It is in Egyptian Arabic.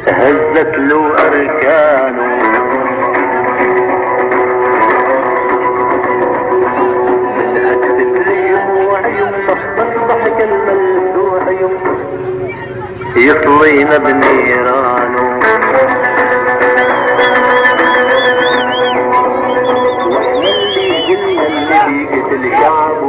هزت له أركانه بدأت الدموع يمتص ضحك الملسوع يطلينا بنيرانه واحنا اللي قلنا اللي بيقتل شعب